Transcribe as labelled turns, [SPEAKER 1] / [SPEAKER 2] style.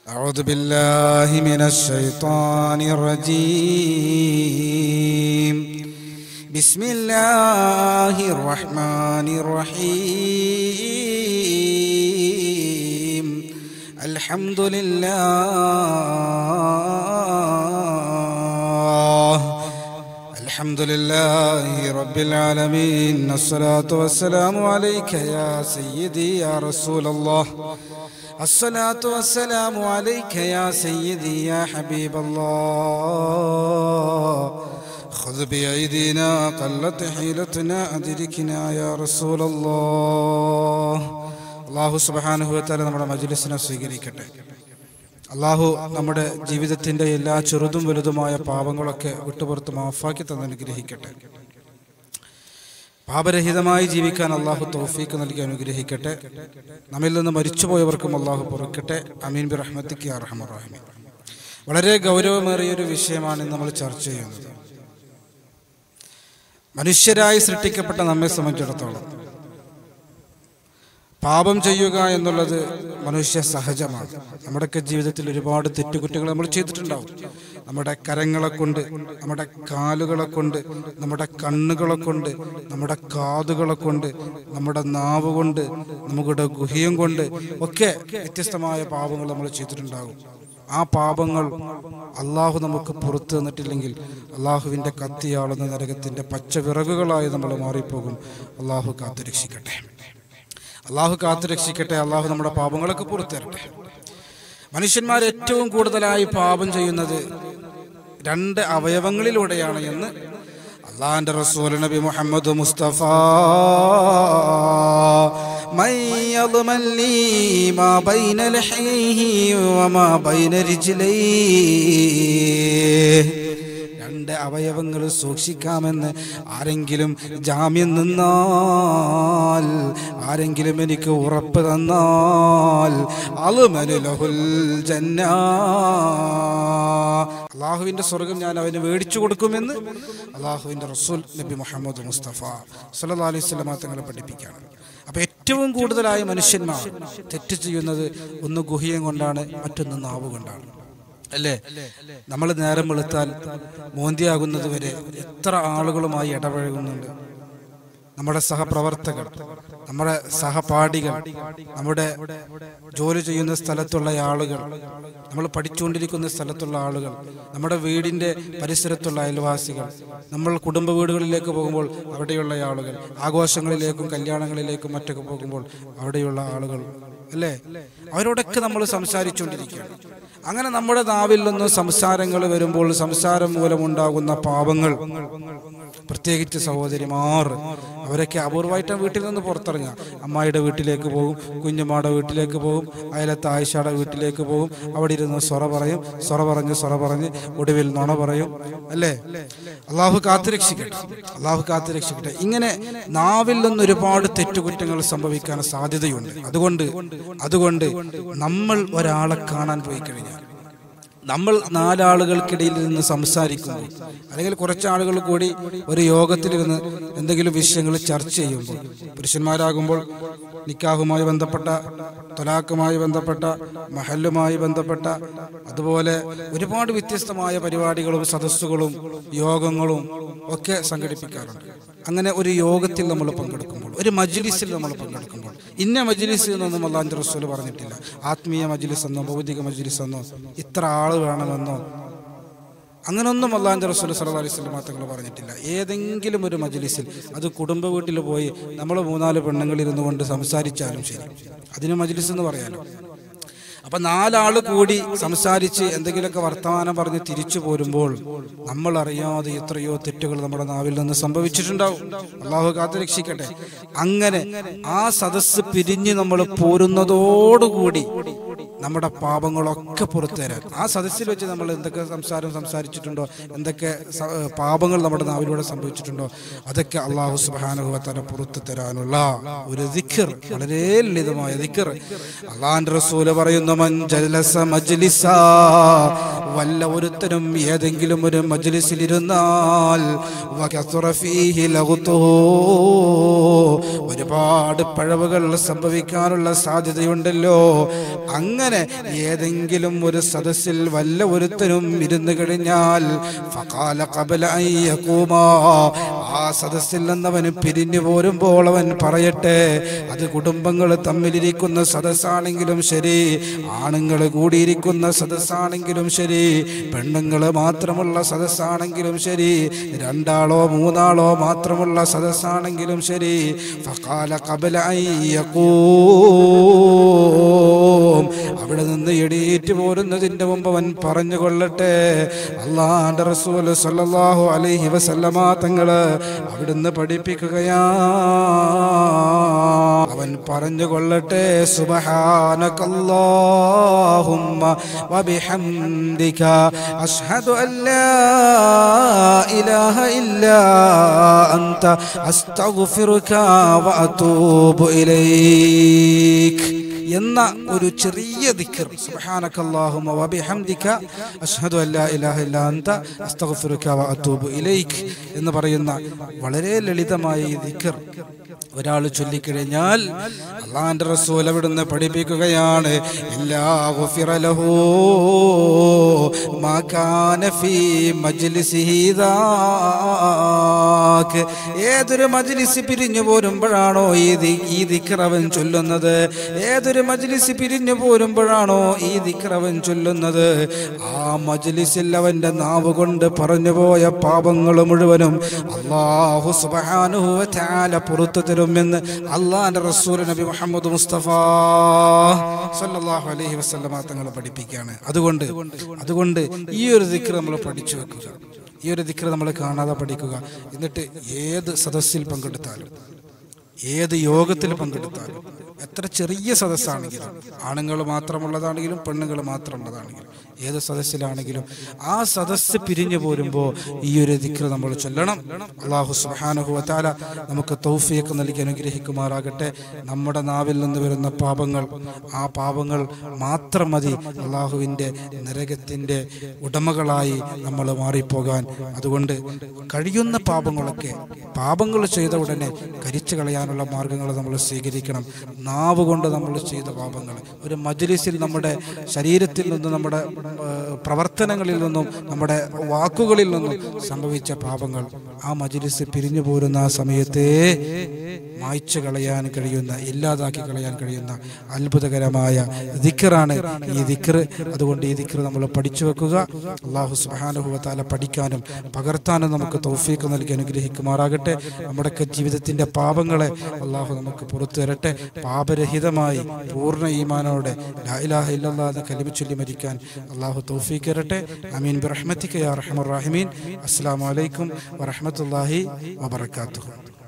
[SPEAKER 1] أعوذ بالله من الشيطان الرجيم بسم الله الرحمن الرحيم الحمد لله الحمد لله رب العالمين الصلاة والسلام عليك يا سيدي يا رسول الله الصلاة والسلام عليك يا سيدي يا حبيب الله خذ بأيدينا قلت حيلتنا أدركنا يا رسول الله അള്ളാഹു സുബാനുഭവത്താൽ നമ്മുടെ മജ്ലിസിനെ സ്വീകരിക്കട്ടെ അള്ളാഹു നമ്മുടെ ജീവിതത്തിന്റെ എല്ലാ ചെറുതും വലുതുമായ പാപങ്ങളൊക്കെ വിട്ടുപുറത്ത് മാഫാക്കി തന്നെ അനുഗ്രഹിക്കട്ടെ പാപരഹിതമായി ജീവിക്കാൻ അള്ളാഹു തൗഫീക്ക് നൽകി അനുഗ്രഹിക്കട്ടെ നമ്മിൽ നിന്ന് മരിച്ചുപോയവർക്കും അള്ളാഹു പൊറുക്കട്ടെ അമീൻ ബി റഹ്മത്തിക്ക് അറഹമറാഹിമി വളരെ ഗൗരവമേറിയ ഒരു വിഷയമാണ് ഇന്ന് നമ്മൾ ചർച്ച ചെയ്യുന്നത് മനുഷ്യരായി സൃഷ്ടിക്കപ്പെട്ട നമ്മെ സംബന്ധിച്ചിടത്തോളം പാപം ചെയ്യുക എന്നുള്ളത് മനുഷ്യ സഹജമാണ് നമ്മുടെയൊക്കെ ജീവിതത്തിൽ ഒരുപാട് തെറ്റുകുറ്റങ്ങൾ നമ്മൾ ചെയ്തിട്ടുണ്ടാവും നമ്മുടെ കരങ്ങളെ കൊണ്ട് നമ്മുടെ കാലുകളെ കൊണ്ട് നമ്മുടെ കണ്ണുകളെ കൊണ്ട് നമ്മുടെ കാതുകളെ കൊണ്ട് നമ്മുടെ നാവ് കൊണ്ട് നമ്മുടെ ഗുഹ്യം കൊണ്ട് ഒക്കെ വ്യത്യസ്തമായ പാപങ്ങൾ നമ്മൾ ചെയ്തിട്ടുണ്ടാകും ആ പാപങ്ങൾ അള്ളാഹു നമുക്ക് പുറത്തു തന്നിട്ടില്ലെങ്കിൽ അള്ളാഹുവിൻ്റെ കത്തിയാളുന്ന നരകത്തിൻ്റെ പച്ച വിറകുകളായി നമ്മൾ മാറിപ്പോകും അള്ളാഹു കാത്തുരക്ഷിക്കട്ടെ അള്ളാഹു കാത്തു രക്ഷിക്കട്ടെ അള്ളാഹു നമ്മുടെ പാപങ്ങളൊക്കെ പുറത്തരട്ടെ മനുഷ്യന്മാർ ഏറ്റവും കൂടുതലായി പാപം ചെയ്യുന്നത് രണ്ട് അവയവങ്ങളിലൂടെയാണ് എന്ന് അള്ളാഹിന്റെ റസൂൽ നബി മുഹമ്മദ് മുസ്തഫ من يضمن لي ما بين لحيه وما بين رجليه രണ്ട് അവയവങ്ങൾ സൂക്ഷിക്കാമെന്ന് ആരെങ്കിലും ജാമ്യം നിന്നാൽ ആരെങ്കിലും എനിക്ക് ഉറപ്പ് തന്നാൽ അളുമനുലഹുൽ ജന്ന അള്ളാഹുവിന്റെ സ്വർഗം ഞാൻ അവന് മേടിച്ചു കൊടുക്കുമെന്ന് അള്ളാഹുവിന്റെ റസൂൽ നബി മുഹമ്മദ് മുസ്തഫ സല്ലാ അലൈഹി സ്വലമ തങ്ങളെ പഠിപ്പിക്കുകയാണ് അപ്പൊ ഏറ്റവും കൂടുതലായി മനുഷ്യന്മാർ തെറ്റ് ചെയ്യുന്നത് ഒന്ന് ഗുഹ്യം കൊണ്ടാണ് മറ്റൊന്ന് നാവ് കൊണ്ടാണ് അല്ലേ നമ്മൾ നേരം വെളുത്താൽ മോന്തിയാകുന്നത് വരെ എത്ര ആളുകളുമായി ഇടപഴകുന്നുണ്ട് നമ്മുടെ സഹപ്രവർത്തകർ നമ്മുടെ സഹപാഠികൾ നമ്മുടെ ജോലി ചെയ്യുന്ന സ്ഥലത്തുള്ള ആളുകൾ നമ്മൾ പഠിച്ചുകൊണ്ടിരിക്കുന്ന സ്ഥലത്തുള്ള ആളുകൾ നമ്മുടെ വീടിന്റെ പരിസരത്തുള്ള അയൽവാസികൾ നമ്മൾ കുടുംബ വീടുകളിലേക്ക് പോകുമ്പോൾ അവിടെയുള്ള ആളുകൾ ആഘോഷങ്ങളിലേക്കും കല്യാണങ്ങളിലേക്കും മറ്റൊക്കെ പോകുമ്പോൾ അവിടെയുള്ള ആളുകൾ അല്ലേ അവരോടൊക്കെ നമ്മൾ സംസാരിച്ചുകൊണ്ടിരിക്കുകയാണ് അങ്ങനെ നമ്മുടെ നാവിൽ നിന്ന് സംസാരങ്ങൾ വരുമ്പോൾ സംസാരം മൂലമുണ്ടാകുന്ന പാപങ്ങൾ പ്രത്യേകിച്ച് സഹോദരിമാർ അവരൊക്കെ അപൂർവമായിട്ട് വീട്ടിൽ നിന്ന് പുറത്തിറങ്ങുക അമ്മായിയുടെ വീട്ടിലേക്ക് പോകും കുഞ്ഞുമാടെ വീട്ടിലേക്ക് പോകും അയലത്തെ ആയിഷയുടെ വീട്ടിലേക്ക് പോകും അവിടെ ഇരുന്ന് സൊറ പറയും സൊറ പറഞ്ഞ് സൊറ പറഞ്ഞ് ഒടുവിൽ നുണ പറയും അല്ലേ അള്ളാഹു കാത്തുരക്ഷിക്കട്ടെ അള്ളാഹു കാത്തുരക്ഷിക്കട്ടെ ഇങ്ങനെ നാവിൽ നിന്ന് ഒരുപാട് തെറ്റുകുറ്റങ്ങൾ സംഭവിക്കാൻ സാധ്യതയുണ്ട് അതുകൊണ്ട് അതുകൊണ്ട് നമ്മൾ ഒരാളെ കാണാൻ പോയി കഴിഞ്ഞാൽ നമ്മൾ നാലാളുകൾക്കിടയിൽ നിന്ന് സംസാരിക്കുമ്പോൾ അല്ലെങ്കിൽ കുറച്ച് ആളുകൾ കൂടി ഒരു യോഗത്തിലിരുന്ന് എന്തെങ്കിലും വിഷയങ്ങൾ ചർച്ച ചെയ്യുമ്പോൾ പുരുഷന്മാരാകുമ്പോൾ നിക്കാഹുമായി ബന്ധപ്പെട്ട തൊലാക്കുമായി ബന്ധപ്പെട്ട മഹല്ലുമായി ബന്ധപ്പെട്ട അതുപോലെ ഒരുപാട് വ്യത്യസ്തമായ പരിപാടികളും സദസ്സുകളും യോഗങ്ങളും ഒക്കെ സംഘടിപ്പിക്കാറുണ്ട് അങ്ങനെ ഒരു യോഗത്തിൽ നമ്മൾ പങ്കെടുക്കുമ്പോൾ ഒരു മജ്ലിസിൽ നമ്മൾ പങ്കെടുക്കുമ്പോൾ ഇന്ന മജ്ലിസ് എന്നൊന്നും അള്ളാഹിന്റെ റസൂൽ പറഞ്ഞിട്ടില്ല ആത്മീയ മജ്ലിസ് എന്നോ ഭൗതിക മജ്ലിസ് എന്നോ ഇത്ര ആള് വേണമെന്നോ അങ്ങനൊന്നും അള്ളാഹിന്റെ റസൂൽ സല്ലല്ലാഹു അലൈഹി വസല്ലം തങ്ങൾ പറഞ്ഞിട്ടില്ല ഏതെങ്കിലും ഒരു മജ്ലിസിൽ അത് കുടുംബ വീട്ടിൽ പോയി നമ്മൾ മൂന്നാല് പെണ്ണുങ്ങൾ ഇരുന്നു കൊണ്ട് സംസാരിച്ചാലും ശരി അതിന് മജ്ലിസ് എന്ന് പറയാലോ അപ്പൊ നാലാള് കൂടി സംസാരിച്ച് എന്തെങ്കിലുമൊക്കെ വർത്തമാനം പറഞ്ഞ് തിരിച്ചു പോരുമ്പോൾ നമ്മൾ അറിയാതെ എത്രയോ തെറ്റുകൾ നമ്മുടെ നാവിൽ നിന്ന് സംഭവിച്ചിട്ടുണ്ടാവും അള്ളാഹു കാത്തു രക്ഷിക്കട്ടെ അങ്ങനെ ആ സദസ്സ് പിരിഞ്ഞ് നമ്മൾ പോരുന്നതോടുകൂടി നമ്മുടെ പാപങ്ങളൊക്കെ പുറത്തു തരാൻ ആ സദസ്സിൽ വെച്ച് നമ്മൾ എന്തൊക്കെ സംസാരം സംസാരിച്ചിട്ടുണ്ടോ എന്തൊക്കെ സ- പാപങ്ങൾ നമ്മുടെ നാവിലൂടെ സംഭവിച്ചിട്ടുണ്ടോ അതൊക്കെ അള്ളാഹു സുബാനുഭവത്തല പുറത്തു തരാനുള്ള ഒരു ദിഖർ വളരെ ലളിതമായ ദിഖർ അള്ളാന്റെ റസൂല് പറയുന്ന മൻ ജലസ മജ്ലിസ വല്ല ഒരുത്തനും ഏതെങ്കിലും ഒരു മജ്ലിസിൽ ഇരുന്നാൽ വകസുറ ഫീഹി ലഗ്തുഹു. ഒരുപാട് പഴവുകൾ സംഭവിക്കാനുള്ള സാധ്യതയുണ്ടല്ലോ അങ്ങനെ ഏതെങ്കിലും ഒരു സദസ്സിൽ വല്ല ഒരുത്തനും ഇരുന്ന് കഴിഞ്ഞാൽ ഫഖാല ഖബല അൻ യഖൂമാ. ആ സദസ്സിൽ നിന്നവന് പിരിഞ്ഞു പോരുമ്പോൾ അവൻ പറയട്ടെ അത് കുടുംബങ്ങൾ തമ്മിലിരിക്കുന്ന സദസ്സാണെങ്കിലും ശരി ആണുങ്ങൾ കൂടിയിരിക്കുന്ന സദസ്സാണെങ്കിലും ശരി പെണ്ണുങ്ങൾ മാത്രമുള്ള സദസ്സാണെങ്കിലും ശരി രണ്ടാളോ മൂന്നാളോ മാത്രമുള്ള സദസ്സാണെങ്കിലും ശരി ഫഖാല ഖബല അൻ യഖൂം. അവിടെ നിന്ന് എടീറ്റ് പോരുന്നതിന്റെ മുമ്പ് അവൻ പറഞ്ഞു കൊള്ളട്ടെ അള്ളാന്റെ റസൂൽ സല്ലല്ലാഹു അലൈഹി വസല്ലമ തങ്ങള് അവിടുന്ന് പഠിപ്പിക്കുകയാ അവൻ പറഞ്ഞു കൊള്ളട്ടെ സുബ്ഹാനകല്ലാഹുമ്മ വബിഹംദിക അഷ്ഹദു അല്ലാ ഇലാഹ ഇല്ലാ അൻത അസ്തഗ്ഫിറുക വഅതൂബു ഇലൈക് എന്ന ഒരു ചെറിയ ദിക്കർ സുബ്ഹാനകല്ലാഹുമ്മ വബിഹംദിക അഷ്ഹദു അല്ലാ ഇലാഹ ഇല്ലാ അൻത അസ്തഗ്ഫിറുക വഅതൂബു ഇലൈക് എന്ന് പറയുന്ന വളരെ ലളിതമായ ഈ ദിക്കർ ഒരാൾ ചൊല്ലിക്കഴിഞ്ഞാൽ അള്ളാന്റെ റസൂൽ അവിടുന്ന് പഠിപ്പിക്കുകയാണ് ഇല്ലാ ഗുഫിറ ലഹു മാ കാന ഫീ മജ്ലിസിഹി ദാക്ക്. ഏതൊരു മജ്ലിസ് പിരിഞ്ഞു പോരുമ്പോഴാണോ ഈ ദി- ഈ ദിക്ർ അവൻ ചൊല്ലുന്നത് ഏതൊരു മജ്ലിസ് പിരിഞ്ഞു പോരുമ്പോഴാണോ ഈ ദിക്ർ അവൻ ചൊല്ലുന്നത് ആ മജ്ലിസിൽ അവന്റെ നാവ് കൊണ്ട് പറഞ്ഞു പോയ പാപങ്ങൾ മുഴുവനും അള്ളാഹു സുബ്ഹാനഹു വ തആല പുറത്തു തരുമെന്ന് അള്ളാന്റെ റസൂൽ നബി മുഹമ്മദ് മുസ്തഫ സല്ലല്ലാഹു അലൈഹി വസല്ലമ തങ്ങൾ പഠിപ്പിക്കുകയാണ് അതുകൊണ്ട് അതുകൊണ്ട് ഈ ഒരു ദിക്ർ നമ്മൾ പഠിച്ചു വെക്കുക ഈ ഒരു ദിക്ർ നമ്മൾ കാണാതെ പഠിക്കുക എന്നിട്ട് ഏത് സദസ്സിൽ പങ്കെടുത്താലും ഏത് യോഗത്തിൽ പങ്കെടുത്താലും എത്ര ചെറിയ സദസ്സാണെങ്കിലും ആണുങ്ങൾ മാത്രമുള്ളതാണെങ്കിലും പെണ്ണുങ്ങൾ മാത്രമുള്ളതാണെങ്കിലും ഏത് സദസ്സിലാണെങ്കിലും ആ സദസ്സ് പിരിഞ്ഞു പോരുമ്പോൾ ഈ ഒരു ദിക്ർ നമ്മൾ ചൊല്ലണം അള്ളാഹു സുബ്ഹാനഹു വതആല നമുക്ക് തൗഫീഖ് നൽകി അനുഗ്രഹിക്കുമാറാകട്ടെ നമ്മുടെ നാവിൽ നിന്ന് വരുന്ന പാപങ്ങൾ ആ പാപങ്ങൾ മാത്രം മതി അള്ളാഹുവിൻ്റെ നരകത്തിൻ്റെ ഉടമകളായി നമ്മൾ മാറിപ്പോകാൻ അതുകൊണ്ട് കഴിയുന്ന പാപങ്ങളൊക്കെ പാപങ്ങൾ ചെയ്ത ഉടനെ കരിച്ചു കളയാനുള്ള മാർഗങ്ങൾ നമ്മൾ സ്വീകരിക്കണം നാവ് കൊണ്ട് നമ്മൾ ചെയ്ത പാപങ്ങൾ ഒരു മജ്ലിസിൽ നമ്മുടെ ശരീരത്തിൽ നിന്നും നമ്മുടെ ആ, പ്രവർത്തനങ്ങളിൽ നിന്നും നമ്മുടെ വാക്കുകളിൽ നിന്നും സംഭവിച്ച പാപങ്ങൾ ആ മജ്ലിസ് പിരിഞ്ഞു പോരുന്ന ആ സമയത്തെ മായ്ച്ചു കളയാൻ കഴിയുന്ന ഇല്ലാതാക്കി കളയാൻ കഴിയുന്ന അത്ഭുതകരമായ ദിക്കറാണ് ഈ ദിക്കർ അതുകൊണ്ട് ഈ ദിക്കർ നമ്മൾ പഠിച്ചു വെക്കുക അള്ളാഹു സുബാനുഭവത്താല പഠിക്കാനും പകർത്താനും നമുക്ക് തൗഫീക്ക് നൽകി അനുഗ്രഹിക്കുമാറാകട്ടെ നമ്മുടെയൊക്കെ ജീവിതത്തിന്റെ പാപങ്ങളെ അള്ളാഹു നമുക്ക് പുറത്തു തരട്ടെ പാപരഹിതമായി പൂർണ്ണ ഈമാനോടെ ലാ ഇലാഹ ഇല്ലല്ലാഹ് എന്ന് കലിമ ചൊല്ലി മരിക്കാൻ അള്ളാഹു തൗഫീക്ക് തരട്ടെ അമീൻ ബിറഹ്മത്തിക യാ റഹ്മർ റഹീമീൻ അസ്സലാമു അലൈക്കും വറഹ്മത്തുള്ളാഹി വബറകാതുഹു